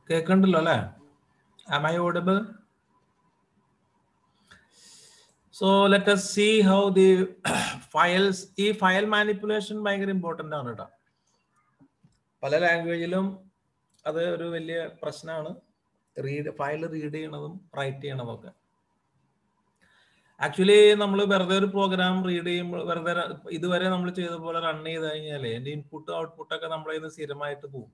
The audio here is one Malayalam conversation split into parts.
കേൾക്കണ്ടല്ലോ അല്ലേ am I audible so let us see how the files ഈ ഫയൽ മാനിപ്പുലേഷൻ ഭയങ്കര ഇമ്പോർട്ടൻ്റ് ആണ് കേട്ടോ പല ലാംഗ്വേജിലും അത് ഒരു വലിയ പ്രശ്നമാണ് റീഡ് ഫയൽ റീഡ് ചെയ്യണതും റൈറ്റ് ചെയ്യണതും ഒക്കെ ആക്ച്വലി നമ്മൾ വെറുതെ ഒരു പ്രോഗ്രാം റീഡ് ചെയ്യുമ്പോൾ വെറുതെ ര- ഇതുവരെ നമ്മൾ ചെയ്ത പോലെ റൺ ചെയ്ത് കഴിഞ്ഞാലേ എൻ്റെ ഇൻപുട്ട് ഔട്ട്പുട്ട് ഒക്കെ നമ്മളെ ഇത് സ്ഥിരമായിട്ട് പോകും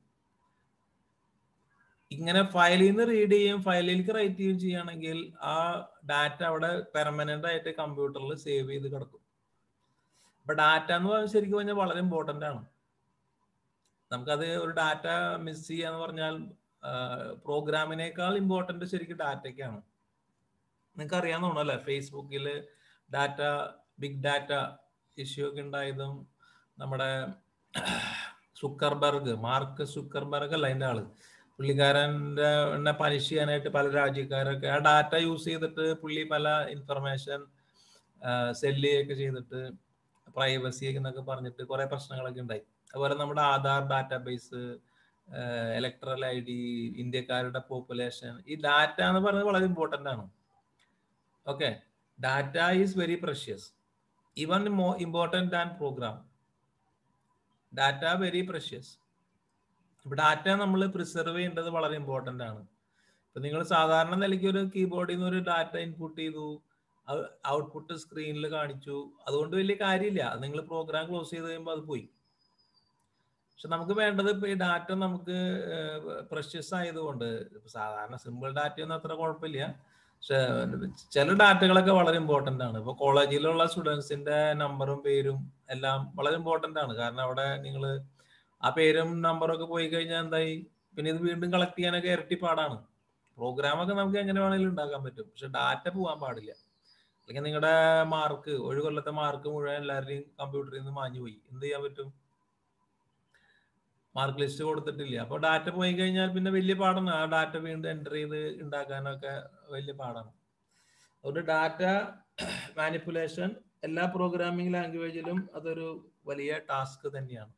ഇങ്ങനെ ഫയലിൽ നിന്ന് റീഡ് ചെയ്യും ഫയലിലേക്ക് റൈറ്റ് ചെയ്യുകയും ചെയ്യുകയാണെങ്കിൽ ആ ഡാറ്റ അവിടെ പെർമനന്റ് ആയിട്ട് കമ്പ്യൂട്ടറിൽ സേവ് ചെയ്ത് കിടക്കും അപ്പൊ ഡാറ്റ എന്ന് പറഞ്ഞാൽ ശരിക്കും പറഞ്ഞാൽ വളരെ ഇമ്പോർട്ടന്റ് ആണ് നമുക്കത് ഒരു ഡാറ്റ മിസ് ചെയ്യാന്ന് പറഞ്ഞാൽ പ്രോഗ്രാമിനേക്കാൾ ഇമ്പോർട്ടന്റ് ശരിക്കും ഡാറ്റയ്ക്കാണ് നിങ്ങൾക്ക് അറിയാവുന്ന തോന്നല്ലേ ഫേസ്ബുക്കിൽ ഡാറ്റ ബിഗ് ഡാറ്റ ഇഷ്യൂ ഒക്കെ ഉണ്ടായതും നമ്മുടെ സുക്കർബർഗ് മാർക്ക് സുക്കർബർഗ് അല്ല അതിന്റെ ആള് പുള്ളിക്കാരൻ്റെ എന്നെ പനിഷ് ചെയ്യാനായിട്ട് പല രാജ്യക്കാരൊക്കെ ആ ഡാറ്റ യൂസ് ചെയ്തിട്ട് പുള്ളി പല ഇൻഫർമേഷൻ സെല്ല് ചെയ്യുകയൊക്കെ ചെയ്തിട്ട് പ്രൈവസി എന്നൊക്കെ പറഞ്ഞിട്ട് കുറെ പ്രശ്നങ്ങളൊക്കെ ഉണ്ടായി അതുപോലെ നമ്മുടെ Aadhaar database electoral I D ഇന്ത്യക്കാരുടെ പോപ്പുലേഷൻ ഈ ഡാറ്റ എന്ന് പറയുന്നത് വളരെ ഇമ്പോർട്ടൻ്റ് ആണ് okay data is very precious even more important than program data very precious ഇപ്പൊ ഡാറ്റ നമ്മൾ പ്രിസർവ് ചെയ്യേണ്ടത് വളരെ ഇമ്പോർട്ടൻ്റ് ആണ് ഇപ്പൊ നിങ്ങൾ സാധാരണ നിലയ്ക്ക് ഒരു കീബോർഡിൽ നിന്ന് ഒരു ഡാറ്റ ഇൻപുട്ട് ചെയ്തു ഔട്ട്പുട്ട് സ്ക്രീനിൽ കാണിച്ചു അതുകൊണ്ട് വലിയ കാര്യമില്ല നിങ്ങൾ പ്രോഗ്രാം ക്ലോസ് ചെയ്ത് കഴിയുമ്പോൾ അത് പോയി പക്ഷെ നമുക്ക് വേണ്ടത് ഇപ്പൊ ഈ ഡാറ്റ നമുക്ക് പ്രഷ്യസ് ആയതുകൊണ്ട് ഇപ്പൊ സാധാരണ സിമ്പിൾ ഡാറ്റ ഒന്നും അത്ര കുഴപ്പമില്ല പക്ഷെ ചില ഡാറ്റകളൊക്കെ വളരെ ഇമ്പോർട്ടന്റ് ആണ് ഇപ്പൊ കോളേജിലുള്ള സ്റ്റുഡൻസിന്റെ നമ്പറും പേരും എല്ലാം വളരെ ഇമ്പോർട്ടന്റ് ആണ് കാരണം അവിടെ നിങ്ങൾ ആ പേരും നമ്പറും ഒക്കെ പോയി കഴിഞ്ഞാൽ എന്തായി പിന്നെ ഇത് വീണ്ടും കളക്ട് ചെയ്യാനൊക്കെ ഇരട്ടി പാടാണ് പ്രോഗ്രാം ഒക്കെ നമുക്ക് എങ്ങനെ വേണമെങ്കിലും ഉണ്ടാക്കാൻ പറ്റും പക്ഷെ ഡാറ്റ പോകാൻ പാടില്ല അല്ലെങ്കിൽ നിങ്ങളുടെ മാർക്ക് ഒരു കൊല്ലത്തെ മാർക്ക് മുഴുവൻ എല്ലാവരുടെയും കമ്പ്യൂട്ടറിൽ നിന്ന് മാഞ്ഞു പോയി എന്ത് ചെയ്യാൻ പറ്റും മാർക്ക് ലിസ്റ്റ് കൊടുത്തിട്ടില്ല അപ്പോൾ ഡാറ്റ പോയി കഴിഞ്ഞാൽ പിന്നെ വലിയ പാടാണ് ആ ഡാറ്റ വീണ്ടും എൻ്റർ ചെയ്ത് ഉണ്ടാക്കാനൊക്കെ വലിയ പാടാണ് അതുകൊണ്ട് ഡാറ്റ മാനിപ്പുലേഷൻ എല്ലാ പ്രോഗ്രാമിംഗ് ലാംഗ്വേജിലും അതൊരു വലിയ ടാസ്ക് തന്നെയാണ്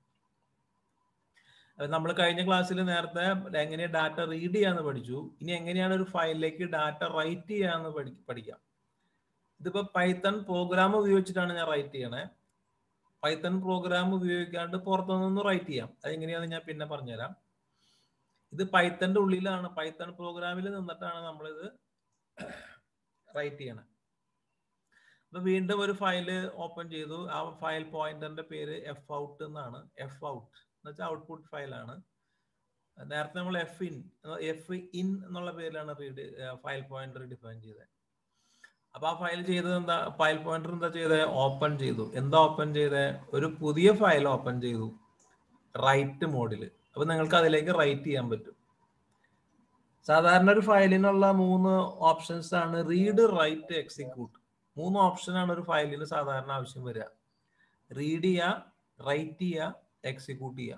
നമ്മൾ കഴിഞ്ഞ ക്ലാസ്സിൽ നേരത്തെ എങ്ങനെ ഡാറ്റ റീഡ് ചെയ്യാന്ന് പഠിച്ചു ഇനി എങ്ങനെയാണ് ഒരു ഫയലിലേക്ക് ഡാറ്റ റൈറ്റ് ചെയ്യാന്ന് പഠി പഠിക്കാം ഇതിപ്പോ പൈത്തൺ പ്രോഗ്രാം ഉപയോഗിച്ചിട്ടാണ് ഞാൻ റൈറ്റ് ചെയ്യണേ പൈത്തൺ പ്രോഗ്രാം ഉപയോഗിക്കാണ്ട് പുറത്തുനിന്ന് റൈറ്റ് ചെയ്യാം അതെങ്ങനെയാണെന്ന് ഞാൻ പിന്നെ പറഞ്ഞുതരാം ഇത് പൈത്തന്റെ ഉള്ളിലാണ് പൈത്തൺ പ്രോഗ്രാമിൽ നിന്നിട്ടാണ് നമ്മളിത് റൈറ്റ് ചെയ്യണത് അപ്പൊ വീണ്ടും ഒരു ഫയല് ഓപ്പൺ ചെയ്തു ആ ഫയൽ പോയിന്ററിന്റെ പേര് എഫ് ഔട്ട് എന്നാണ് എഫ് ഔട്ട് എന്ന് വെച്ചാൽ ഔട്ട്പുട്ട് ഫയലാണ് നേരത്തെ നമ്മൾ എഫ് ഇൻ എഫ് ഇൻ എന്നുള്ള പേരിലാണ് റീഡ് ഫയൽ പോയിന്റർ ഡിഫൈൻ ചെയ്തത് അപ്പൊ ആ ഫയൽ ചെയ്തത് എന്താ ഫയൽ പോയിന്റർ എന്താ ചെയ്തത് ഓപ്പൺ ചെയ്തു എന്താ ഓപ്പൺ ചെയ്തത് ഒരു പുതിയ ഫയൽ ഓപ്പൺ ചെയ്തു റൈറ്റ് മോഡിൽ അപ്പൊ നിങ്ങൾക്ക് അതിലേക്ക് റൈറ്റ് ചെയ്യാൻ പറ്റും സാധാരണ ഒരു ഫയലിനുള്ള മൂന്ന് ഓപ്ഷൻസ് ആണ് റീഡ് റൈറ്റ് എക്സിക്യൂട്ട് മൂന്ന് ഓപ്ഷനാണ് ഒരു ഫയലിന് സാധാരണ ആവശ്യം വരിക റീഡ് ചെയ്യുക റൈറ്റ് ചെയ്യുക എക്സിക്യൂട്ട് ചെയ്യുക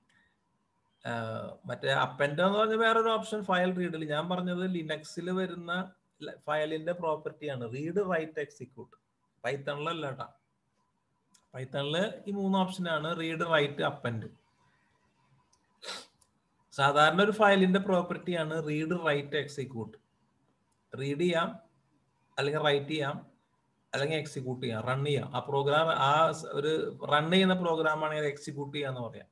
മറ്റേ അപ്പൻഡ് എന്ന് പറഞ്ഞ വേറൊരു ഓപ്ഷൻ ഫയൽ റീഡിൽ ഞാൻ പറഞ്ഞത് ലിനക്സിൽ വരുന്ന ഫയലിന്റെ പ്രോപ്പർട്ടിയാണ് റീഡ് റൈറ്റ് എക്സിക്യൂട്ട് പൈത്തണിലല്ല കേട്ടാ പൈത്തണില് ഈ മൂന്ന് ഓപ്ഷനാണ് റീഡ് റൈറ്റ് അപ്പൻഡ് സാധാരണ ഒരു ഫയലിന്റെ പ്രോപ്പർട്ടിയാണ് റീഡ് റൈറ്റ് എക്സിക്യൂട്ട് റീഡ് ചെയ്യാം അല്ലെങ്കിൽ റൈറ്റ് ചെയ്യാം അല്ലെങ്കിൽ എക്സിക്യൂട്ട് ചെയ്യാം റൺ ചെയ്യാം ആ പ്രോഗ്രാം ആ ഒരു റൺ ചെയ്യുന്ന പ്രോഗ്രാം ആണെങ്കിൽ എക്സിക്യൂട്ട് ചെയ്യാന്ന് പറയാം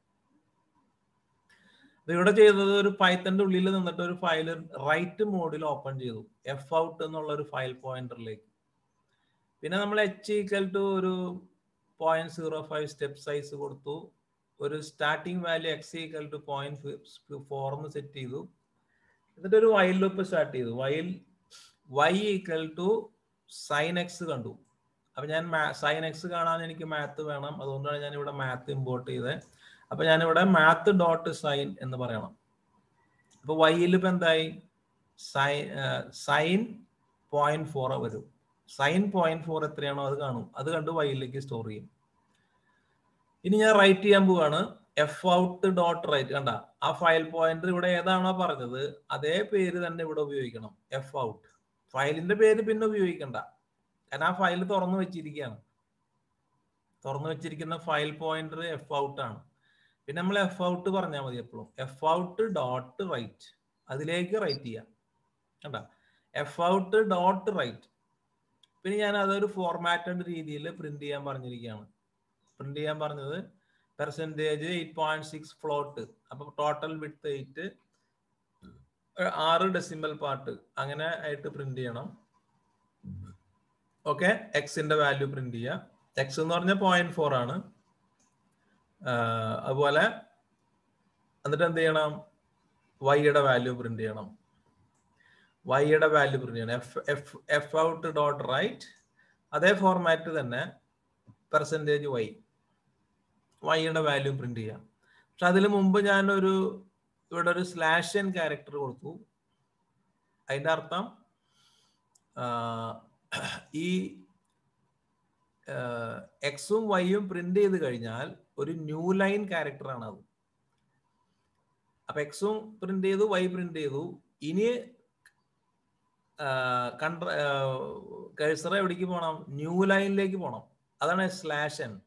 ഇവിടെ ചെയ്തത് ഒരു പൈത്തന്റെ ഉള്ളിൽ നിന്നിട്ട് ഒരു ഫയൽ റൈറ്റ് മോഡിൽ ഓപ്പൺ ചെയ്തു എഫ് ഔട്ട് എന്നുള്ള ഒരു ഫയൽ പോയിന്ററിലേക്ക് പിന്നെ നമ്മൾ എച്ച് ഈക്വൽ ടു ഒരു point zero five step size കൊടുത്തു ഒരു starting value X equal to point four എന്ന് സെറ്റ് ചെയ്തു എന്നിട്ട് ഒരു വൈൽ ലൂപ്പ് സ്റ്റാർട്ട് ചെയ്തു while Y equal to sine X കണ്ടു അപ്പൊ ഞാൻ സൈൻ എക്സ് കാണാൻ എനിക്ക് മാത്ത് വേണം അതുകൊണ്ടാണ് ഞാൻ ഇവിടെ മാത്ത് ഇമ്പോർട്ട് ചെയ്തത് അപ്പൊ ഞാനിവിടെ മാത്ത് ഡോട്ട് സൈൻ എന്ന് പറയണം അപ്പൊ വൈയിൽ ഇപ്പൊ എന്തായി സൈൻ സൈൻ പോയിന്റ് ഫോർ വരും സൈൻ പോയിന്റ് ഫോർ എത്രയാണോ അത് കാണും അത് കണ്ട് വൈയിലേക്ക് സ്റ്റോർ ചെയ്യും ഇനി ഞാൻ റൈറ്റ് ചെയ്യാൻ പോവാണ് എഫ് ഔട്ട് ഡോട്ട് റൈറ്റ് കണ്ട ആ ഫയൽ പോയിന്റർ ഇവിടെ ഏതാണോ പറഞ്ഞത് അതേ പേര് തന്നെ ഇവിടെ ഉപയോഗിക്കണം എഫ് ഔട്ട് ഫയലിന്റെ പേര് പിന്നെ ഉപയോഗിക്കണ്ട കാരണം ആ ഫയൽ തുറന്നു വെച്ചിരിക്കുകയാണ് തുറന്നു വെച്ചിരിക്കുന്ന ഫയൽ പോയിന്റർ എഫ് ഔട്ട് ആണ് പിന്നെ നമ്മൾ എഫ് ഔട്ട് പറഞ്ഞാൽ മതി എപ്പോഴും എഫ് ഔട്ട് ഡോട്ട് റൈറ്റ് അതിലേക്ക് റൈറ്റ് ചെയ്യാം കണ്ട എഫ് ഔട്ട് ഡോട്ട് റൈറ്റ് പിന്നെ ഞാൻ അതൊരു ഫോർമാറ്റഡ് രീതിയിൽ പ്രിന്റ് ചെയ്യാൻ പറഞ്ഞിരിക്കുകയാണ് പ്രിന്റ് ചെയ്യാൻ പറഞ്ഞത് percentage eight point six float അപ്പൊ ടോട്ടൽ വിത്ത് എയ്റ്റ് ആറ് ഡെസിമൽ പാർട്ട് അങ്ങനെ ആയിട്ട് പ്രിന്റ് ചെയ്യണം ഓക്കെ എക്സിന്റെ വാല്യൂ പ്രിന്റ് ചെയ്യാം എക്സ് എന്ന് പറഞ്ഞാൽ പോയിന്റ് ഫോർ ആണ് അതുപോലെ എന്നിട്ട് എന്ത് ചെയ്യണം വൈയുടെ വാല്യൂ പ്രിന്റ് ചെയ്യണം വൈയുടെ വാല്യൂ പ്രിന്റ് ചെയ്യണം F F F out dot write അതേ ഫോർമാറ്റ് തന്നെ പെർസെൻറ്റേജ് വൈ വൈയുടെ വാല്യൂ പ്രിന്റ് ചെയ്യാം പക്ഷെ അതിന് മുമ്പ് ഞാൻ ഒരു ഇവിടെ ഒരു സ്ലാഷ് എൻ ക്യാരക്ടർ കൊടുത്തു അതിന്റെ അർത്ഥം ഈ എക്സും വൈയും പ്രിന്റ് ചെയ്ത് കഴിഞ്ഞാൽ ഒരു ന്യൂ ലൈൻ ക്യാരക്ടർ ആണ് അത് അപ്പൊ എക്സും പ്രിന്റ് ചെയ്തു വൈ പ്രിന്റ് ചെയ്തു ഇനി കൺട്ര കഴ്സർ എവിടേക്ക് പോകണം ന്യൂ ലൈനിലേക്ക് പോകണം അതാണ് സ്ലാഷ് എൻ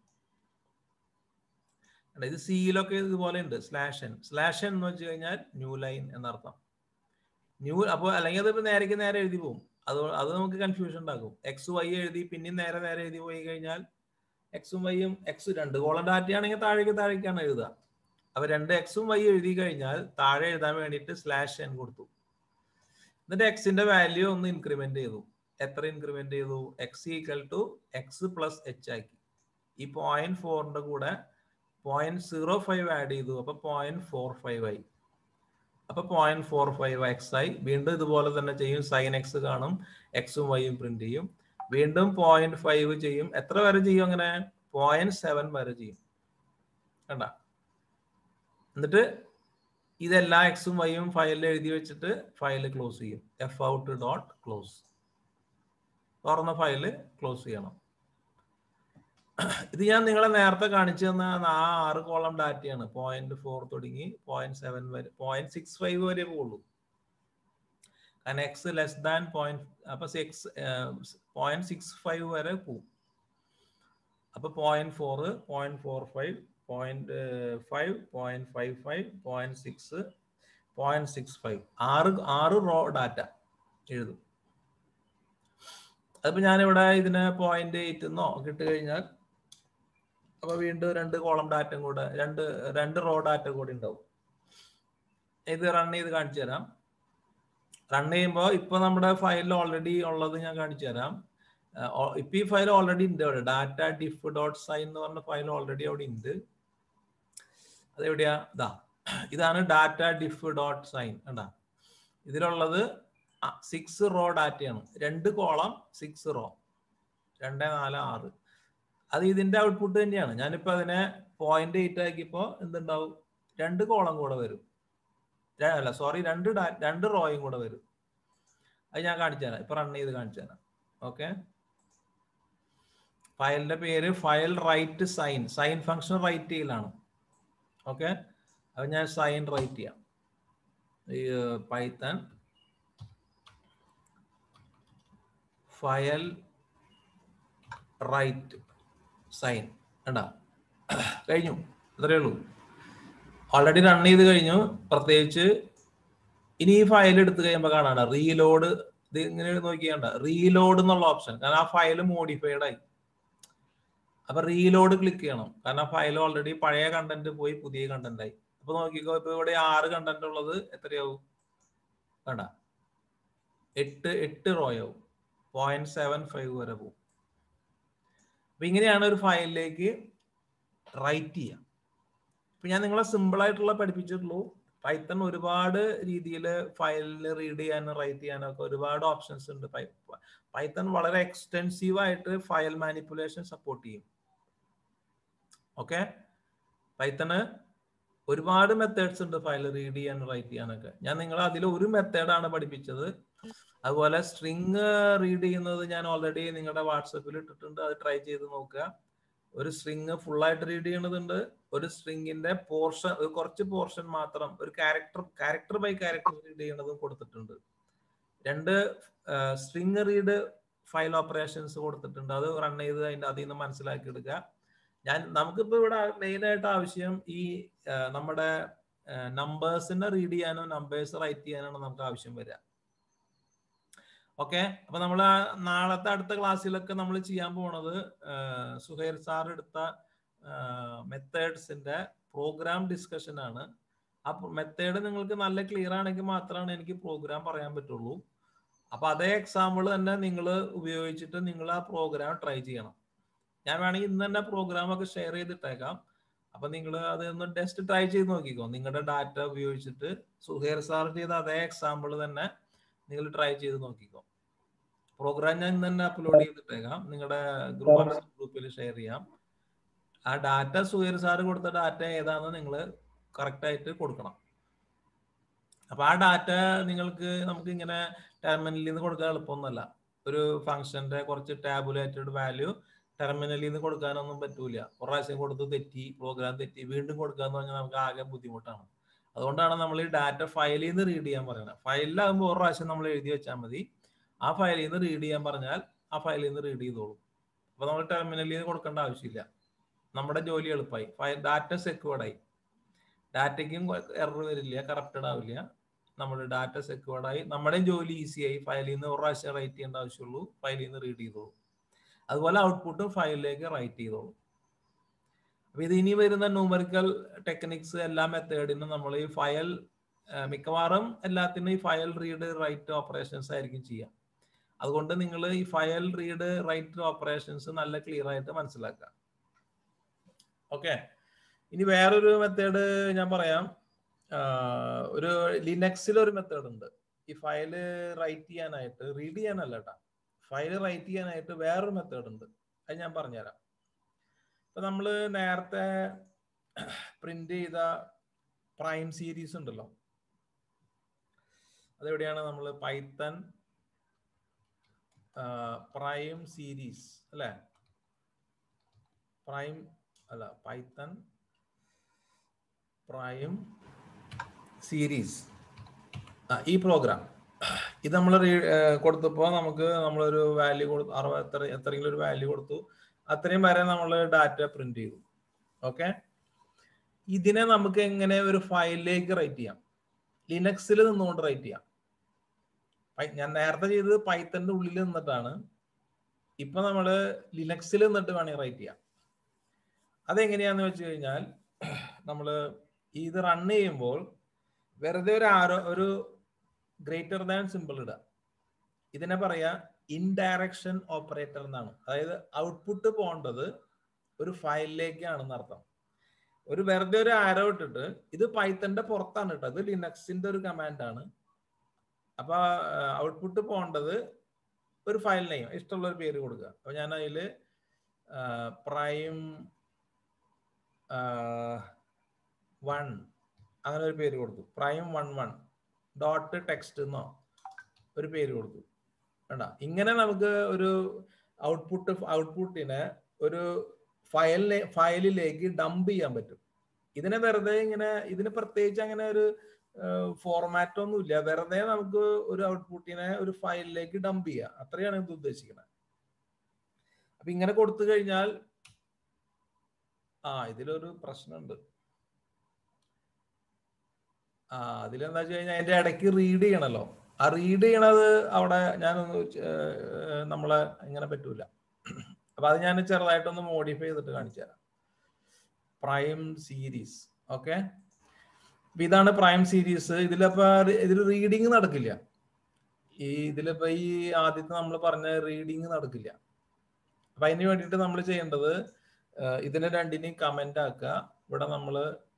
ഇത് സിയിലൊക്കെ ഇതുപോലെ ഉണ്ട് സ്ലാഷ് എൻ സ്ലാഷ് എൻ എന്ന് വെച്ച് കഴിഞ്ഞാൽ ന്യൂ ലൈൻ എന്നർത്ഥം ന്യൂ അപ്പോൾ അല്ലെങ്കിൽ അത് നേരേക്ക് നേരെ എഴുതി പോകും അത് അത് നമുക്ക് കൺഫ്യൂഷൻ ഉണ്ടാക്കും എക്സ് വൈ എഴുതി പിന്നെയും നേരെ നേരെ എഴുതി പോയി കഴിഞ്ഞാൽ എക്സും വൈയും എക്സ് രണ്ട് കോളം ഡാറ്റ ആണെങ്കിൽ താഴേക്ക് താഴേക്കാണ് എഴുതുക അപ്പൊ രണ്ട് എക്സും വൈ എഴുതി കഴിഞ്ഞാൽ താഴെ എഴുതാൻ വേണ്ടിയിട്ട് സ്ലാഷ് എൻ കൊടുത്തു എന്നിട്ട് എക്സിന്റെ വാല്യൂ ഒന്ന് ഇൻക്രിമെന്റ് ചെയ്തു എത്ര ഇൻക്രിമെന്റ് ചെയ്തു X equal to X plus H ആക്കി ഈ പോയിന്റ് ഫോറിന്റെ കൂടെ പോയിന്റ് സീറോ ഫൈവ് ആഡ് ചെയ്തു അപ്പൊ പോയിന്റ് ഫോർ ഫൈവ് ആയി അപ്പൊ പോയിന്റ് ഫോർ ഫൈവ് എക്സ് ആയി വീണ്ടും ഇതുപോലെ തന്നെ ചെയ്യും സൈൻ എക്സ് കാണും എക്സും വൈയും പ്രിന്റ് ചെയ്യും വീണ്ടും പോയിന്റ് ഫൈവ് ചെയ്യും എത്ര വരെ ചെയ്യും അങ്ങനെ പോയിന്റ് സെവൻ വരെ ചെയ്യും കണ്ട എന്നിട്ട് ഇതെല്ലാ എക്സും വൈയും ഫയലിൽ എഴുതി വെച്ചിട്ട് ഫയൽ ക്ലോസ് ചെയ്യും എഫ് ഔട്ട് ഡോട്ട് ക്ലോസ് തുറന്ന ഫയല് ക്ലോസ് ചെയ്യണം ഇത് ഞാൻ നിങ്ങളെ നേരത്തെ കാണിച്ചു തന്ന ആ ആറ് കോളം ഡാറ്റയാണ് പോയിന്റ് ഫോർ തുടങ്ങി പോയിന്റ് സെവൻ വരെ പോയിന്റ് സിക്സ് ഫൈവ് വരെ പോകുള്ളൂ കാരണം എക്സ് ലെസ് ദാൻ പോയിന്റ് അപ്പൊ സിക്സ് പോയിന്റ് സിക്സ് ഫൈവ് വരെ പോകും അപ്പൊ point four point four five point five point five five point six point six five ആറ് ആറ് റോ ഡാറ്റ എഴുതും അതിപ്പോ ഞാനിവിടെ ഇതിന് പോയിന്റ് എയ്റ്റ് എന്നോ കിട്ടി കഴിഞ്ഞാൽ അപ്പൊ വീണ്ടും രണ്ട് കോളം ഡാറ്റയും കൂടെ രണ്ട് രണ്ട് റോ ഡാറ്റ കൂടി ഉണ്ടാവും ഇത് റൺ ചെയ്ത് കാണിച്ചു തരാം റൺ ചെയ്യുമ്പോൾ ഇപ്പൊ നമ്മുടെ ഫയലിൽ ഓൾറെഡി ഉള്ളത് ഞാൻ കാണിച്ചു തരാം ഇപ്പൊ ഈ ഫയൽ ഓൾറെഡി ഉണ്ട് അവിടെ ഡാറ്റ ഡിഫ് ഡോട്ട് സൈൻ എന്ന് പറഞ്ഞ ഫയൽ ഓൾറെഡി അവിടെ ഉണ്ട് അതെവിടെയാ ഇതാ ഇതാണ് ഡാറ്റ ഡിഫ് ഡോട്ട് സൈൻ കണ്ടാ ഇതിലുള്ളത് സിക്സ് റോ ഡാറ്റയാണ് രണ്ട് കോളം സിക്സ് റോ രണ്ട് നാല് ആറ് അത് ഇതിന്റെ ഔട്ട്പുട്ട് തന്നെയാണ് ഞാനിപ്പോ അതിനെ പോയിന്റ് എയ്റ്റ് ആക്കിയപ്പോ എന്തുണ്ടാവും രണ്ട് കോളം കൂടെ വരും അല്ല സോറി രണ്ട് രണ്ട് റോയും കൂടെ വരും അത് ഞാൻ കാണിച്ചു തരാം ഇപ്പൊ റൺ ചെയ്ത് കാണിച്ചു തരാം ഓക്കെ ഫയലിന്റെ പേര് file write sine sine function write ചെയ്യലാണ് ഓക്കെ അപ്പൊ ഞാൻ സൈൻ റൈറ്റ് ചെയ്യാം ഈ പൈത്തൺ ഫയൽ റൈറ്റ് സൈൻ കണ്ട കഴിഞ്ഞു അത്രയേ ഉള്ളൂ ഓൾറെഡി റൺ ചെയ്ത് കഴിഞ്ഞു പ്രത്യേകിച്ച് ഇനി ഈ ഫയൽ എടുത്തു കഴിയുമ്പോൾ കാണാണ് റീലോഡ് ഇത് ഇങ്ങനെ നോക്കിയാണ്ട റീലോഡ് എന്നുള്ള ഓപ്ഷൻ കാരണം ആ ഫയൽ മോഡിഫൈഡ് ആയി അപ്പൊ റീലോഡ് ക്ലിക്ക് ചെയ്യണം കാരണം ആ ഫയൽ ഓൾറെഡി പഴയ കണ്ടന്റ് പോയി പുതിയ കണ്ടന്റ് ആയി അപ്പൊ നോക്കിക്കോ ഇപ്പൊ ഇവിടെ ആറ് കണ്ടന്റ് ഉള്ളത് എത്രയാവും വേണ്ട എട്ട് എട്ട് റോയാവും പോയിന്റ് സെവൻ ഫൈവ് വരെ പോകും അപ്പൊ ഇങ്ങനെയാണ് ഒരു ഫയലിലേക്ക് റൈറ്റ് ചെയ്യുക ഇപ്പൊ ഞാൻ നിങ്ങളെ സിമ്പിൾ ആയിട്ടുള്ള പഠിപ്പിച്ചിട്ടുള്ളൂ പൈത്തൺ ഒരുപാട് രീതിയിൽ ഫയലിൽ റീഡ് ചെയ്യാനും റൈറ്റ് ചെയ്യാനും ഒക്കെ ഒരുപാട് ഓപ്ഷൻസ് ഉണ്ട് പൈത്തൺ വളരെ എക്സ്റ്റെൻസീവ് ആയിട്ട് ഫയൽ മാനിപ്പുലേഷൻ സപ്പോർട്ട് ചെയ്യും ഓക്കെ പൈത്തണ് ഒരുപാട് മെത്തേഡ്സ് ഉണ്ട് ഫയൽ റീഡ് ചെയ്യാൻ റൈറ്റ് ചെയ്യാനൊക്കെ ഞാൻ നിങ്ങൾ അതിൽ ഒരു മെത്തേഡാണ് പഠിപ്പിച്ചത് അതുപോലെ സ്ട്രിങ് റീഡ് ചെയ്യുന്നത് ഞാൻ ഓൾറെഡി നിങ്ങളുടെ വാട്സപ്പിൽ ഇട്ടിട്ടുണ്ട് അത് ട്രൈ ചെയ്ത് നോക്കുക ഒരു സ്ട്രിങ് ഫുൾ ആയിട്ട് റീഡ് ചെയ്യണതുണ്ട് ഒരു സ്ട്രിങ്ങിന്റെ പോർഷൻ ഒരു കുറച്ച് പോർഷൻ മാത്രം ഒരു character character by character read ചെയ്യണതും കൊടുത്തിട്ടുണ്ട് രണ്ട് സ്ട്രിങ് റീഡ് ഫയൽ ഓപ്പറേഷൻസ് കൊടുത്തിട്ടുണ്ട് അത് റൺ ചെയ്ത് അതിന്റെ അതിൽ നിന്ന് മനസ്സിലാക്കി എടുക്കുക ഞാൻ നമുക്കിപ്പോ ഇവിടെ മെയിൻ ആയിട്ട് ആവശ്യം ഈ നമ്മുടെ നമ്പേഴ്സിനെ റീഡ് ചെയ്യാനോ നമ്പേഴ്സ് റൈറ്റ് ചെയ്യാനാണ് നമുക്ക് ആവശ്യം വരിക ഓക്കെ അപ്പൊ നമ്മൾ നാളത്തെ അടുത്ത ക്ലാസ്സിലൊക്കെ നമ്മൾ ചെയ്യാൻ പോണത് സുഹൈർ സാർ എടുത്ത മെത്തേഡ്സിന്റെ പ്രോഗ്രാം ഡിസ്കഷൻ ആണ് ആ മെത്തേഡ് നിങ്ങൾക്ക് നല്ല ക്ലിയർ ആണെങ്കിൽ മാത്രമാണ് എനിക്ക് പ്രോഗ്രാം പറയാൻ പറ്റുള്ളൂ അപ്പൊ അതേ എക്സാമ്പിൾ തന്നെ നിങ്ങൾ ഉപയോഗിച്ചിട്ട് നിങ്ങൾ ആ പ്രോഗ്രാം ട്രൈ ചെയ്യണം ഞാൻ വേണമെങ്കിൽ ഇന്ന് തന്നെ പ്രോഗ്രാം ഒക്കെ ഷെയർ ചെയ്തിട്ടേക്കാം അപ്പൊ നിങ്ങൾ അത് ഒന്ന് ടെസ്റ്റ് ട്രൈ ചെയ്ത് നോക്കിക്കോ നിങ്ങളുടെ ഡാറ്റ ഉപയോഗിച്ചിട്ട് സുഹേർ സാർ ചെയ്ത അതേ എക്സാമ്പിൾ തന്നെ നിങ്ങൾ ട്രൈ ചെയ്ത് നോക്കിക്കോ പ്രോഗ്രാം ഞാൻ ഇന്ന് തന്നെ അപ്ലോഡ് ചെയ്തിട്ടേക്കാം നിങ്ങളുടെ ഗ്രൂപ്പ് ഗ്രൂപ്പിൽ ഷെയർ ചെയ്യാം ആ ഡാറ്റ സുഹേർ സാർ കൊടുത്ത ഡാറ്റ ഏതാണെന്ന് നിങ്ങൾ കറക്റ്റ് ആയിട്ട് കൊടുക്കണം അപ്പൊ ആ ഡാറ്റ നിങ്ങൾക്ക് നമുക്ക് ഇങ്ങനെ ടെർമിനലിൽ നിന്ന് കൊടുക്കാൻ എളുപ്പമൊന്നുമല്ല ഒരു ഫംഗ്ഷന്റെ കുറച്ച് ടാബുലേറ്റഡ് വാല്യൂ ടെർമിനലിൽ നിന്ന് കൊടുക്കാനൊന്നും പറ്റൂല ഒരു പ്രാവശ്യം കൊടുത്ത് തെറ്റി പ്രോഗ്രാം തെറ്റി വീണ്ടും കൊടുക്കാന്ന് പറഞ്ഞാൽ നമുക്ക് ആകെ ബുദ്ധിമുട്ടാണ് അതുകൊണ്ടാണ് നമ്മൾ ഈ ഡാറ്റ ഫയലിൽ നിന്ന് റീഡ് ചെയ്യാൻ പറയുന്നത് ഫയലിലാകുമ്പോൾ ഒരു പ്രാവശ്യം നമ്മൾ എഴുതി വെച്ചാൽ മതി ആ ഫയലിൽ നിന്ന് റീഡ് ചെയ്യാൻ പറഞ്ഞാൽ ആ ഫയലിൽ നിന്ന് റീഡ് ചെയ്തോളും അപ്പൊ നമ്മൾ ടെർമിനലിൽ നിന്ന് കൊടുക്കേണ്ട ആവശ്യമില്ല നമ്മുടെ ജോലി എളുപ്പമായി ഫയൽ ഡാറ്റ സെക്യൂർഡ് ആയി ഡാറ്റയ്ക്കും എറർ വരില്ല കറപ്റ്റഡ് ആവില്ല നമ്മുടെ ഡാറ്റ സെക്യൂർഡ് ആയി നമ്മുടെയും ജോലി ഈസി ആയി ഫയലിൽ നിന്ന് ഒരു പ്രാവശ്യം റൈറ്റ് ചെയ്യേണ്ട ആവശ്യമുള്ളൂ ഫയലിൽ നിന്ന് റീഡ് ചെയ്തോളൂ അതുപോലെ ഔട്ട്പുട്ട് ഫയലിലേക്ക് റൈറ്റ് ചെയ്തോളൂ അപ്പൊ ഇത് ഇനി വരുന്ന ന്യൂമറിക്കൽ ടെക്നിക്സ് എല്ലാ മെത്തേഡിനും നമ്മൾ ഈ ഫയൽ മിക്കവാറും എല്ലാത്തിനും ഈ ഫയൽ റീഡ് റൈറ്റ് ഓപ്പറേഷൻസ് ആയിരിക്കും ചെയ്യുക അതുകൊണ്ട് നിങ്ങൾ ഈ ഫയൽ റീഡ് റൈറ്റ് ഓപ്പറേഷൻസ് നല്ല ക്ലിയർ ആയിട്ട് മനസ്സിലാക്കുക ഓക്കെ ഇനി വേറൊരു മെത്തേഡ് ഞാൻ പറയാം ഒരു ലിനക്സിൽ ഒരു മെത്തേഡ് ഉണ്ട് ഈ ഫയല് റൈറ്റ് ചെയ്യാനായിട്ട് റീഡ് ചെയ്യാനല്ല കേട്ടാ ഫയൽ റൈറ്റ് ചെയ്യാനായിട്ട് വേറൊരു മെത്തേഡ് ഉണ്ട് അത് ഞാൻ പറഞ്ഞുതരാം ഇപ്പൊ നമ്മൾ നേരത്തെ പ്രിന്റ് ചെയ്ത പ്രൈം സീരീസ് ഉണ്ടല്ലോ അതെവിടെയാണ് നമ്മൾ പൈത്തൺ പ്രൈം സീരീസ് അല്ലെ പ്രൈം അല്ല പൈത്തൺ പ്രൈം സീരീസ് ഈ പ്രോഗ്രാം ഇത് നമ്മൾ കൊടുത്തപ്പോൾ നമുക്ക് നമ്മളൊരു വാല്യൂ കൊടുത്തു അറുപത് എത്ര എത്രയെങ്കിലും ഒരു വാല്യൂ കൊടുത്തു അത്രയും വരെ നമ്മൾ ഡാറ്റ പ്രിന്റ് ചെയ്തു ഓക്കെ ഇതിനെ നമുക്ക് എങ്ങനെ ഒരു ഫയലിലേക്ക് റൈറ്റ് ചെയ്യാം ലിനക്സിൽ നിന്നുകൊണ്ട് റൈറ്റ് ചെയ്യാം ഞാൻ നേരത്തെ ചെയ്തത് പൈത്തന്റെ ഉള്ളിൽ നിന്നിട്ടാണ് ഇപ്പൊ നമ്മൾ ലിനക്സിൽ നിന്നിട്ട് വേണമെങ്കിൽ റൈറ്റ് ചെയ്യാം അതെങ്ങനെയാന്ന് വെച്ച് കഴിഞ്ഞാൽ നമ്മൾ ഇത് റൺ ചെയ്യുമ്പോൾ വെറുതെ ഒരു ആരോ ഒരു ഗ്രേറ്റർ ദാൻ സിമ്പിൾ ഇടുക ഇതിനെ പറയാ ഇൻഡയറക്ഷൻ ഓപ്പറേറ്റർ എന്നാണ് അതായത് ഔട്ട്പുട്ട് പോകേണ്ടത് ഒരു ഫയലിലേക്കാണെന്ന് അർത്ഥം ഒരു വെറുതെ ഒരു ആരോ ഇട്ടിട്ട് ഇത് പൈത്തന്റെ പുറത്താണ് കേട്ടോ ഇത് ലിനക്സിന്റെ ഒരു കമാൻഡ് ആണ് അപ്പൊ ഔട്ട്പുട്ട് പോകേണ്ടത് ഒരു ഫയൽ നെയിം ഇഷ്ടമുള്ള ഒരു പേര് കൊടുക്കുക അപ്പൊ ഞാൻ അതിൽ പ്രൈം വൺ അങ്ങനെ ഒരു പേര് കൊടുത്തു prime one one dot text എന്നോ ഒരു പേര് കൊടുത്തു വേണ്ട ഇങ്ങനെ നമുക്ക് ഒരു ഔട്ട്പുട്ട് ഔട്ട്പുട്ടിനെ ഒരു ഫയലിനെ ഫയലിലേക്ക് ഡംപ് ചെയ്യാൻ പറ്റും ഇതിനെ വെറുതെ ഇങ്ങനെ ഇതിന് പ്രത്യേകിച്ച് അങ്ങനെ ഒരു ഫോർമാറ്റ് ഒന്നും ഇല്ല വെറുതെ നമുക്ക് ഒരു ഔട്ട്പുട്ടിനെ ഒരു ഫയലിലേക്ക് ഡംപ് ചെയ്യാം അത്രയാണ് ഇത് ഉദ്ദേശിക്കുന്നത് അപ്പൊ ഇങ്ങനെ കൊടുത്തു കഴിഞ്ഞാൽ ആ ഇതിലൊരു പ്രശ്നമുണ്ട് ആ അതിലെന്താ വെച്ച് കഴിഞ്ഞാൽ അതിന്റെ ഇടയ്ക്ക് റീഡ് ചെയ്യണല്ലോ ആ റീഡ് ചെയ്യണത് അവിടെ ഞാനൊന്ന് നമ്മളെ ഇങ്ങനെ പറ്റൂല അപ്പൊ അത് ഞാൻ ചെറുതായിട്ടൊന്ന് മോഡിഫൈ ചെയ്തിട്ട് കാണിച്ചു തരാം പ്രൈം സീരീസ് ഓക്കെ ഇതാണ് പ്രൈം സീരീസ് ഇതിലപ്പോ ഇതിൽ റീഡിങ് നടക്കില്ല ഈ ഇതിലിപ്പോ ഈ ആദ്യത്തെ നമ്മൾ പറഞ്ഞ റീഡിങ് നടക്കില്ല അപ്പൊ അതിന് വേണ്ടിയിട്ട് നമ്മൾ ചെയ്യേണ്ടത് ഇതിനെ രണ്ടിനെയും കമന്റ് ആക്കുക ഇവിടെ നമ്മൾ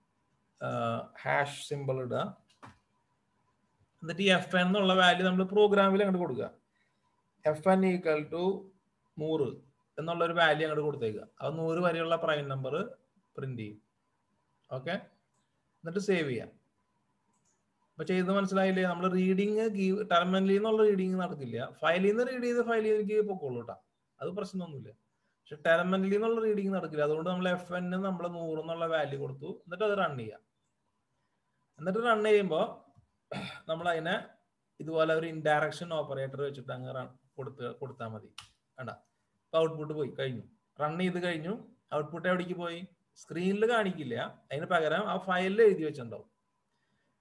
ഹാഷ് സിമ്പിൾ ഇടുക എന്നിട്ട് ഈ എഫ് എൻ എന്നുള്ള വാല്യൂ നമ്മൾ പ്രോഗ്രാമിൽ അങ്ങോട്ട് കൊടുക്കുക എഫ് എൻ ഈക്വൽ ടു നൂറ് എന്നുള്ള ഒരു വാല്യൂ അങ്ങോട്ട് കൊടുത്തേക്കുക അത് നൂറ് വരെയുള്ള പ്രൈം നമ്പർ പ്രിന്റ് ചെയ്യും ഓക്കെ എന്നിട്ട് സേവ് ചെയ്യാം അപ്പൊ ചെയ്ത് മനസ്സിലായില്ലേ നമ്മൾ റീഡിങ് ടെർമിനലിൽ നിന്നുള്ള റീഡിങ് നടക്കില്ല ഫയലിൽ നിന്ന് റീഡ് ചെയ്ത് ഫയലിലേക്ക് പൊക്കോളൂ കേട്ടോ അത് പ്രശ്നമൊന്നുമില്ല പക്ഷെ ടെർമിനലിൽ നിന്നുള്ള റീഡിങ് നടക്കില്ല അതുകൊണ്ട് നമ്മൾ എഫ് എൻ നമ്മൾ നൂറ് എന്നുള്ള വാല്യൂ കൊടുത്തു എന്നിട്ട് അത് റൺ ചെയ്യാം എന്നിട്ട് റൺ ചെയ്യുമ്പോൾ നമ്മൾ അതിനെ ഇതുപോലെ ഒരു ഇൻഡയറക്ഷൻ ഓപ്പറേറ്റർ വെച്ചിട്ട് അങ്ങ് റൺ കൊടുത്ത് കൊടുത്താൽ മതി വേണ്ട ഇപ്പൊ ഔട്ട്പുട്ട് പോയി കഴിഞ്ഞു റൺ ചെയ്ത് കഴിഞ്ഞു ഔട്ട്പുട്ട് എവിടേക്ക് പോയി സ്ക്രീനിൽ കാണിക്കില്ല അതിന് പകരം ആ ഫയലിൽ എഴുതി വെച്ചിട്ടുണ്ടാവും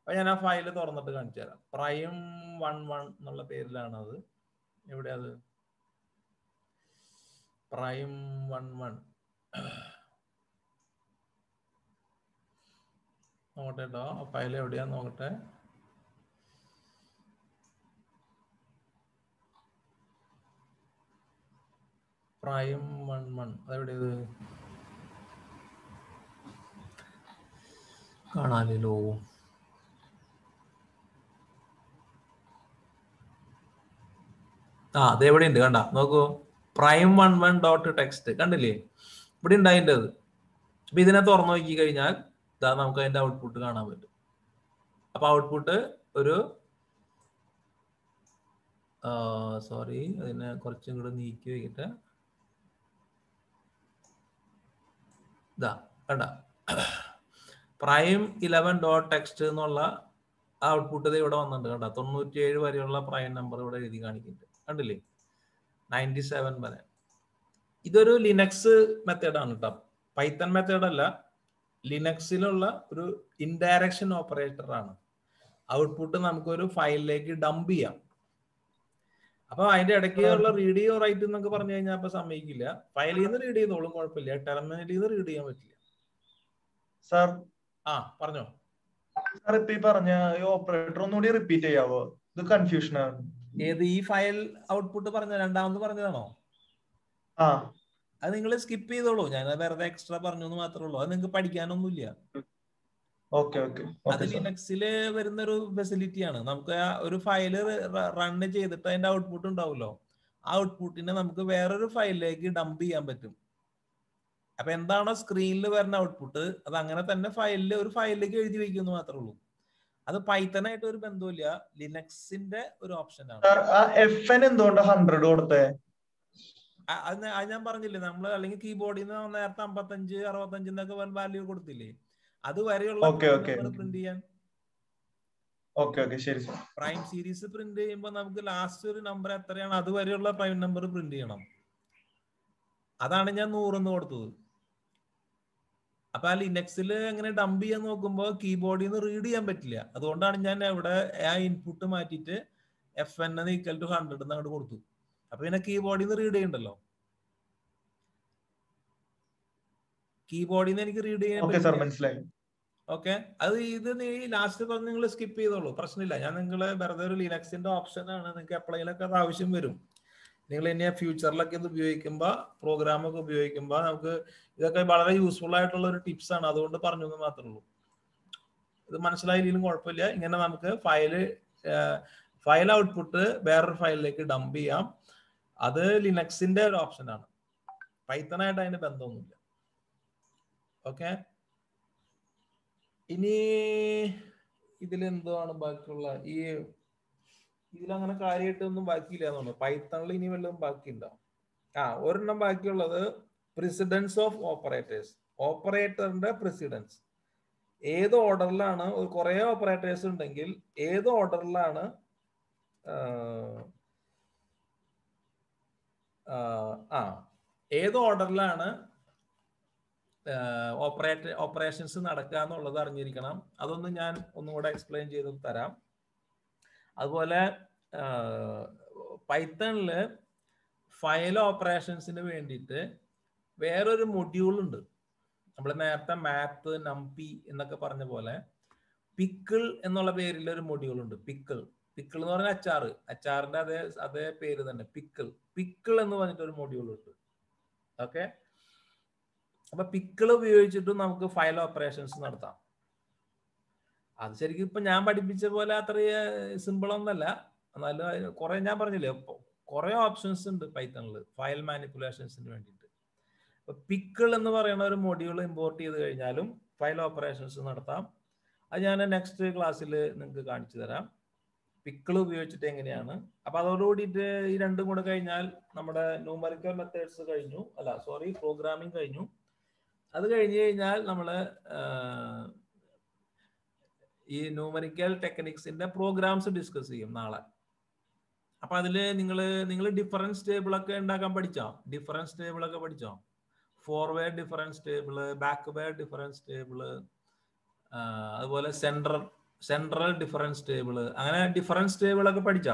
അപ്പൊ ഞാൻ ആ ഫയൽ തുറന്നിട്ട് കാണിച്ചു തരാം പ്രൈം വൺ വൺ എന്നുള്ള പേരിലാണ് അത് എവിടെ അത് പ്രൈം വൺ വൺ നോക്കട്ടെ കേട്ടോ ആ ഫയൽ എവിടെയാന്ന് നോക്കട്ടെ പ്രൈം വൺ വൺ അതെവിടെയത് കാണാനില്ലോ ആ അത് എവിടെ ഉണ്ട് കണ്ട നോക്കൂ prime one one dot text കണ്ടില്ലേ ഇവിടെ ഉണ്ട് അതിൻ്റെ അത് അപ്പൊ ഇതിനെ തുറന്നു നോക്കി കഴിഞ്ഞാൽ ഇതാ നമുക്ക് അതിന്റെ ഔട്ട്പുട്ട് കാണാൻ പറ്റും അപ്പൊ ഔട്ട്പുട്ട് ഒരു സോറി അതിനെ കുറച്ചും കൂടെ നീക്കി വയ്ക്കട്ടെ ഇതാ കണ്ട പ്രൈം ഇലവൻ ഡോട്ട് ടെക്സ്റ്റ് എന്നുള്ള ഔട്ട്പുട്ട് ഇത് ഇവിടെ വന്നിട്ടുണ്ട് കണ്ട തൊണ്ണൂറ്റിയേഴ് വരെയുള്ള പ്രൈം നമ്പർ ഇവിടെ എഴുതി കാണിക്കുന്നുണ്ട് കണ്ടില്ലേ നയൻറ്റി സെവൻ വരെ ഇതൊരു ലിനക്സ് മെത്തേഡാണ് കേട്ടോ പൈത്തൺ മെത്തേഡ് അല്ല ലിനക്സിലുള്ള ഒരു ഇൻഡയറക്ഷൻ ഓപ്പറേറ്റർ ആണ് ഔട്ട്പുട്ട് നമുക്കൊരു ഫയലിലേക്ക് ഡംപ് ചെയ്യാം അപ്പൊ അതിന്റെ ഇടയ്ക്കുള്ള റീഡ് ചെയ്യോ റൈറ്റ് എന്നൊക്കെ പറഞ്ഞു കഴിഞ്ഞാൽ അപ്പൊ സമ്മതിക്കില്ല ഫയലിൽ നിന്ന് റീഡ് ചെയ്തോളും കുഴപ്പമില്ല ടെർമിനലിൽ നിന്ന് റീഡ് ചെയ്യാൻ പറ്റില്ല സാർ ആ പറഞ്ഞോ സാർ ഇപ്പൊ ഈ പറഞ്ഞ ഈ ഓപ്പറേറ്റർ ഒന്നുകൂടി റിപ്പീറ്റ് ചെയ്യാവോ ഇത് കൺഫ്യൂഷൻ ആണ് ഏത് ഈ ഫയൽ ഔട്ട്പുട്ട് പറഞ്ഞ രണ്ടാമത് പറഞ്ഞതാണോ ആ അത് നിങ്ങൾ സ്കിപ്പ് ചെയ്തോളൂ ഞാൻ വെറുതെ എക്സ്ട്രാ പറഞ്ഞു എന്ന് മാത്രമേ ഉള്ളൂ അത് നിങ്ങൾക്ക് പഠിക്കാനൊന്നുമില്ല ഓക്കെ ഓക്കെ അത് ഓക്കെ സാർ ലിനക്സില് വരുന്ന ഒരു ഫെസിലിറ്റി ആണ് നമുക്ക് ആ ഒരു ഫയല് റൺ ചെയ്തിട്ട് അതിന്റെ ഔട്ട്പുട്ട് ഉണ്ടാവുമല്ലോ ആ ഔട്ട്പുട്ടിനെ നമുക്ക് വേറൊരു ഫയലിലേക്ക് ഡംപ് ചെയ്യാൻ പറ്റും അപ്പൊ എന്താണോ സ്ക്രീനിൽ വരുന്ന ഔട്ട്പുട്ട് അത് അങ്ങനെ തന്നെ ഫയലിൽ ഒരു ഫയലിലേക്ക് എഴുതി വെക്കുന്നു മാത്രമേ ഉള്ളൂ അത് പൈത്തനായിട്ട് ഒരു ബന്ധമില്ല ലിനക്സിന്റെ ഒരു ഓപ്ഷൻ ആണ് സാർ ആ എഫ് എൻ എന്തുകൊണ്ട് ഹൺഡ്രഡ് കൊടുത്തേ ആ- അത് ഞാൻ- അത് ഞാൻ പറഞ്ഞില്ലേ നമ്മൾ അല്ലെങ്കിൽ കീബോർഡിൽ നിന്ന് നേരത്തെ അമ്പത്തഞ്ച് അറുപത്തഞ്ച് എന്നൊക്കെ വാല്യൂ കൊടുത്തില്ലേ അത് വരെയുള്ള Okay, okay. പ്രിന്റ് ചെയ്യാൻ ഓക്കെ ഓക്കെ ശരി സാർ പ്രൈം സീരീസ് പ്രിന്റ് ചെയ്യുമ്പോൾ നമുക്ക് ലാസ്റ്റ് ഒരു നമ്പർ എത്രയാണ് അതുവരെയുള്ള പ്രൈം നമ്പർ പ്രിന്റ് ചെയ്യണം അതാണ് ഞാൻ നൂറെന്ന് കൊടുത്തത് അപ്പൊ ആ ലിനക്സിൽ എങ്ങനെ ഡംപ് ചെയ്യാൻ നോക്കുമ്പോൾ കീബോർഡിൽ നിന്ന് റീഡ് ചെയ്യാൻ പറ്റില്ല അതുകൊണ്ടാണ് ഞാൻ ഇവിടെ ആ ഇൻപുട്ട് മാറ്റിയിട്ട് F N equal to hundred എന്ന് അങ്ങോട്ട് കൊടുത്തു അപ്പൊ പിന്നെ കീബോർഡിൽ നിന്ന് റീഡ് ചെയ്യണ്ടല്ലോ കീബോർഡിൽ നിന്ന് എനിക്ക് റീഡ് ചെയ്യാൻ ഓക്കെ സാർ പറ്റില്ല മനസ്സിലായി ഓക്കെ അത് ഇത് നീ ലാസ്റ്റ് പറഞ്ഞ് നിങ്ങൾ സ്കിപ്പ് ചെയ്തോളൂ പ്രശ്നമില്ല ഞാൻ നിങ്ങൾ വെറുതെ ഒരു ലിനക്സിന്റെ ഓപ്ഷൻ ആണ് നിങ്ങൾക്ക് എപ്പോഴെങ്കിലൊക്കെ അത് ആവശ്യം വരും നിങ്ങൾ ഇനി ഫ്യൂച്ചറിലൊക്കെ ഇത് ഉപയോഗിക്കുമ്പോൾ പ്രോഗ്രാം ഒക്കെ ഉപയോഗിക്കുമ്പോൾ നമുക്ക് ഇതൊക്കെ വളരെ യൂസ്ഫുൾ ആയിട്ടുള്ള ഒരു ടിപ്സ് ആണ് അതുകൊണ്ട് പറഞ്ഞു എന്ന് മാത്രമേ ഉള്ളൂ ഇത് മനസ്സിലായില്ലെങ്കിലും കുഴപ്പമില്ല ഇങ്ങനെ നമുക്ക് ഫയല് ഫയൽ ഔട്ട്പുട്ട് വേറൊരു ഫയലിലേക്ക് ഡംപ് ചെയ്യാം അത് ലിനക്സിന്റെ ഒരു ഓപ്ഷൻ ആണ് പൈത്തനായിട്ട് അതിന് ബന്ധമൊന്നുമില്ല ഓക്കെ ഇനി ഇതിൽ എന്താണ് ബാക്കിയുള്ള ഈ ഇതിലങ്ങനെ കാര്യമായിട്ടൊന്നും ബാക്കിയില്ല എന്നുള്ളു പൈത്തണിൽ ഇനി വല്ലതും ബാക്കിയുണ്ടോ ആ ഒരെണ്ണം ബാക്കിയുള്ളത് പ്രസിഡൻസ് ഓഫ് ഓപ്പറേറ്റേഴ്സ് ഓപ്പറേറ്ററിന്റെ പ്രസിഡൻസ് ഏത് ഓർഡറിലാണ് ഒരു കുറെ ഓപ്പറേറ്റേഴ്സ് ഉണ്ടെങ്കിൽ ഏത് ഓർഡറിലാണ് ആ ഏത് ഓർഡറിലാണ് ഓപ്പറേറ്റ് ഓപ്പറേഷൻസ് നടക്കുക എന്നുള്ളത് അറിഞ്ഞിരിക്കണം അതൊന്ന് ഞാൻ ഒന്നും കൂടെ എക്സ്പ്ലെയിൻ ചെയ്ത് തരാം അതുപോലെ പൈത്തണിൽ ഫയൽ ഓപ്പറേഷൻസിന് വേണ്ടിയിട്ട് വേറൊരു മൊഡ്യൂൾ ഉണ്ട് നമ്മൾ നേരത്തെ മാത്ത് നംപി എന്നൊക്കെ പറഞ്ഞ പോലെ പിക്കിൾ എന്നുള്ള പേരിൽ ഒരു മൊഡ്യൂൾ ഉണ്ട് പിക്കിൾ പിക്കിൾ എന്ന് പറഞ്ഞാൽ അച്ചാറ് അച്ചാറിന്റെ അതേ അതേ പേര് തന്നെ പിക്കിൾ പിക്കിൾ എന്ന് പറഞ്ഞിട്ട് ഒരു മൊഡ്യൂൾ ഉണ്ട് ഓക്കെ അപ്പൊ പിക്കിൾ ഉപയോഗിച്ചിട്ട് നമുക്ക് ഫയൽ ഓപ്പറേഷൻസ് നടത്താം അത് ശരിക്കും ഇപ്പൊ ഞാൻ പഠിപ്പിച്ച പോലെ അത്ര സിമ്പിൾ ഒന്നല്ല എന്നാലും കുറെ ഞാൻ പറഞ്ഞില്ലേ കുറെ ഓപ്ഷൻസ് ഉണ്ട് പൈത്തണിൽ ഫയൽ മാനിപ്പുലേഷൻസിന് വേണ്ടിയിട്ട് അപ്പൊ പിക്കിൾ എന്ന് പറയുന്ന ഒരു മൊഡ്യൂൾ ഇമ്പോർട്ട് ചെയ്ത് കഴിഞ്ഞാലും ഫയൽ ഓപ്പറേഷൻസ് നടത്താം അത് ഞാൻ നെക്സ്റ്റ് ക്ലാസ്സിൽ നിങ്ങൾക്ക് കാണിച്ചു തരാം പിക്കിൾ ഉപയോഗിച്ചിട്ട് എങ്ങനെയാണ് അപ്പൊ അതോടുകൂടിയിട്ട് ഈ രണ്ടും കൂടെ കഴിഞ്ഞാൽ നമ്മുടെ ന്യൂമറിക്കൽ മെത്തേഡ്സ് കഴിഞ്ഞു അല്ല സോറി പ്രോഗ്രാമിംഗ് കഴിഞ്ഞു അത് കഴിഞ്ഞ് കഴിഞ്ഞാൽ നമ്മൾ ഈ ന്യൂമറിക്കൽ ടെക്നിക്സിന്റെ പ്രോഗ്രാംസ് ഡിസ്കസ് ചെയ്യും നാളെ അപ്പൊ അതില് നിങ്ങൾ നിങ്ങൾ ഡിഫറൻസ് ടേബിൾ ഒക്കെ ഉണ്ടാക്കാൻ പഠിച്ചോ ഡിഫറൻസ് ടേബിൾ ഒക്കെ പഠിച്ചോ forward difference table backward difference table അതുപോലെ സെൻട്രൽ സെൻട്രൽ ഡിഫറൻസ് ടേബിൾ അങ്ങനെ ഡിഫറൻസ് ടേബിൾ ഒക്കെ പഠിച്ചാ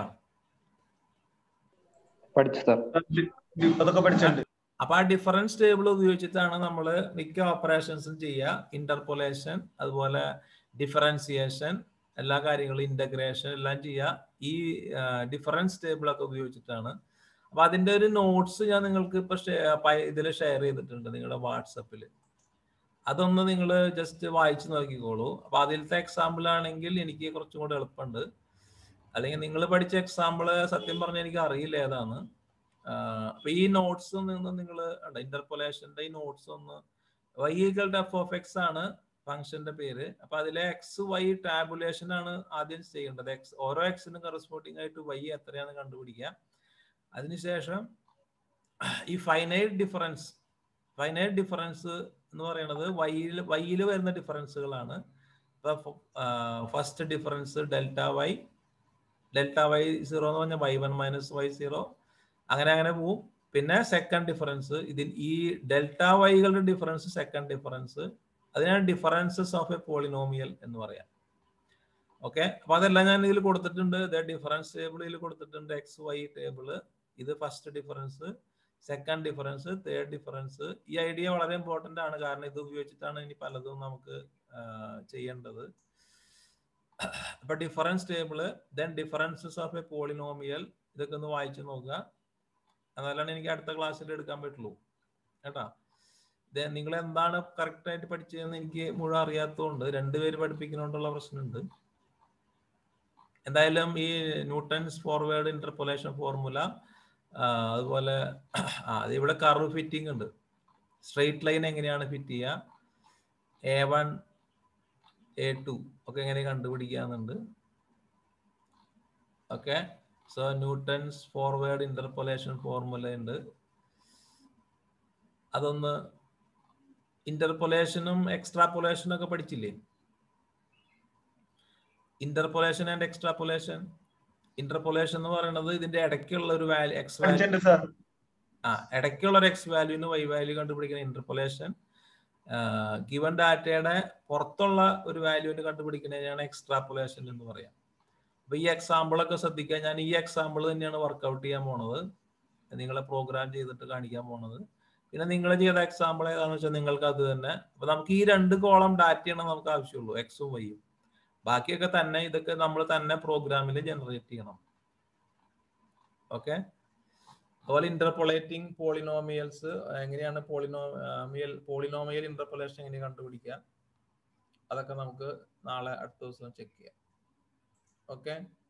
പഠിച്ചു സാർ അതൊക്കെ പഠിച്ചിട്ടുണ്ട് അപ്പൊ ആ ഡിഫറൻസ് ടേബിൾ ഉപയോഗിച്ചിട്ടാണ് നമ്മൾ മിക്ക ഓപ്പറേഷൻസും ചെയ്യുക ഇന്റർപൊലേഷൻ അതുപോലെ ഡിഫറൻസിയേഷൻ എല്ലാ കാര്യങ്ങളും ഇന്റഗ്രേഷൻ എല്ലാം ചെയ്യുക ഈ ഡിഫറൻസ് ടേബിൾ ഒക്കെ ഉപയോഗിച്ചിട്ടാണ് അപ്പൊ അതിന്റെ ഒരു നോട്ട്സ് ഞാൻ നിങ്ങൾക്ക് ഇപ്പൊ ഇതിൽ ഷെയർ ചെയ്തിട്ടുണ്ട് നിങ്ങളുടെ വാട്സപ്പിൽ അതൊന്ന് നിങ്ങൾ ജസ്റ്റ് വായിച്ചു നോക്കിക്കോളൂ അപ്പൊ അതിലത്തെ എക്സാമ്പിൾ ആണെങ്കിൽ എനിക്ക് കുറച്ചും കൂടെ എളുപ്പമുണ്ട് അല്ലെങ്കിൽ നിങ്ങൾ പഠിച്ച എക്സാമ്പിൾ സത്യം പറഞ്ഞാൽ എനിക്ക് അറിയില്ല ഏതാണ് അപ്പൊ ഈ നോട്ട്സ് നിന്ന് നിങ്ങൾ ഇന്റർപൊലേഷന്റെ ഈ നോട്ട്സ് ഒന്ന് Y equal to F of X ആണ് ഫംഗ്ഷന്റെ പേര് അപ്പൊ അതിലെ എക്സ് വൈ ടാബുലേഷൻ ആണ് ആദ്യം ചെയ്യേണ്ടത് എക്സ് ഓരോ എക്സിനും കറസ്പോണ്ടിങ് ആയിട്ട് വൈ എത്രയാണ് കണ്ടുപിടിക്കുക അതിനുശേഷം ഈ ഫൈനൈറ്റ് ഡിഫറൻസ് ഫൈനൈറ്റ് ഡിഫറൻസ് എന്ന് പറയുന്നത് വൈയിൽ വൈയിൽ വരുന്ന ഡിഫറൻസുകളാണ് ഇപ്പൊ first difference delta Y delta Y zero എന്ന് പറഞ്ഞാൽ Y one minus Y zero അങ്ങനെ അങ്ങനെ പോവും പിന്നെ സെക്കൻഡ് ഡിഫറൻസ് ഇതിൽ ഈ ഡെൽറ്റ വൈകളുടെ ഡിഫറൻസ് സെക്കൻഡ് ഡിഫറൻസ് അതിനാണ് ഡിഫറൻസസ് ഓഫ് എ പോളിനോമിയൽ എന്ന് പറയാം ഓക്കെ അപ്പൊ അതെല്ലാം ഞാൻ ഇതിൽ കൊടുത്തിട്ടുണ്ട് ഡിഫറൻസ് ടേബിളിൽ കൊടുത്തിട്ടുണ്ട് എക്സ് വൈ ടേബിള് ഇത് first difference second difference third difference ഈ ഐഡിയ വളരെ ഇമ്പോർട്ടന്റ് ആണ് കാരണം ഇത് ഉപയോഗിച്ചിട്ടാണ് ഇനി പലതും നമുക്ക് ചെയ്യേണ്ടത് അപ്പൊ difference table then differences of a polynomial ഇതൊക്കെ ഒന്ന് വായിച്ചു നോക്കുക എന്നാലാണ് എനിക്ക് അടുത്ത ക്ലാസ്സിൽ എടുക്കാൻ പറ്റുള്ളൂ കേട്ടാ നിങ്ങൾ എന്താണ് കറക്റ്റ് ആയിട്ട് പഠിച്ചതെന്ന് എനിക്ക് മുഴുവൻ അറിയാത്തതുകൊണ്ട് രണ്ടുപേര് പഠിപ്പിക്കുന്നതുകൊണ്ടുള്ള പ്രശ്നമുണ്ട് എന്തായാലും ഈ ന്യൂട്ടൺസ് ഫോർവേഡ് ഇന്റർപൊലേഷൻ ഫോർമുല അതുപോലെ അത് ഇവിടെ കർവ് ഫിറ്റിംഗ് ഉണ്ട് സ്ട്രെയിറ്റ് ലൈൻ എങ്ങനെയാണ് ഫിറ്റ് ചെയ്യുക എ വൺ എ ടു ഒക്കെ എങ്ങനെ കണ്ടുപിടിക്കാന്നുണ്ട് okay so Newton's forward interpolation formula ഉണ്ട് അതൊന്ന് ഇന്റർപൊലേഷനും എക്സ്ട്രാപൊലേഷനും ഒക്കെ പഠിച്ചില്ലേ ഇന്റർപൊലേഷൻ ആൻഡ് എക്സ്ട്രാപൊലേഷൻ ഇന്റർപൊലേഷൻ എന്ന് പറയുന്നത് ഇതിന്റെ ഇടയ്ക്കുള്ള ഒരു വാല്യൂ എക്സ് വാല്യൂ ആ ഇടയ്ക്കുള്ള ഒരു എക്സ് വാല്യൂന്ന് വൈ വാല്യൂ കണ്ടുപിടിക്കുന്ന ഇന്റർപൊലേഷൻ ഗിവൺ ഡാറ്റയുടെ പുറത്തുള്ള ഒരു വാല്യൂവിന് കണ്ടുപിടിക്കുന്നതിനാണ് എക്സ്ട്രാപൊലേഷൻ എന്ന് പറയാം അപ്പൊ ഈ എക്സാമ്പിൾ ഒക്കെ ശ്രദ്ധിക്കുക ഞാൻ ഈ എക്സാമ്പിൾ തന്നെയാണ് വർക്ക്ഔട്ട് ചെയ്യാൻ പോണത് നിങ്ങളെ പ്രോഗ്രാം ചെയ്തിട്ട് കാണിക്കാൻ പോണത് പിന്നെ നിങ്ങൾ ചെയ്ത എക്സാമ്പിൾ ഏതാണെന്ന് വെച്ചാൽ നിങ്ങൾക്ക് അത് തന്നെ അപ്പൊ നമുക്ക് ഈ രണ്ട് കോളം ഡാറ്റയാണ് നമുക്ക് ആവശ്യമുള്ളൂ എക്സും വൈയും ബാക്കിയൊക്കെ തന്നെ ഇതൊക്കെ നമ്മൾ തന്നെ പ്രോഗ്രാമിൽ ജനറേറ്റ് ചെയ്യണം ഓക്കെ അതുപോലെ ഇന്റർപൊളേറ്റിംഗ് പോളിനോമിയൽസ് എങ്ങനെയാണ് പോളിനോമിയൽ പോളിനോമിയൽ ഇന്റർപൊലേഷൻ എങ്ങനെ കണ്ടുപിടിക്കുക അതൊക്കെ നമുക്ക് നാളെ അടുത്ത ദിവസം ചെക്ക് ചെയ്യാം ഓക്കെ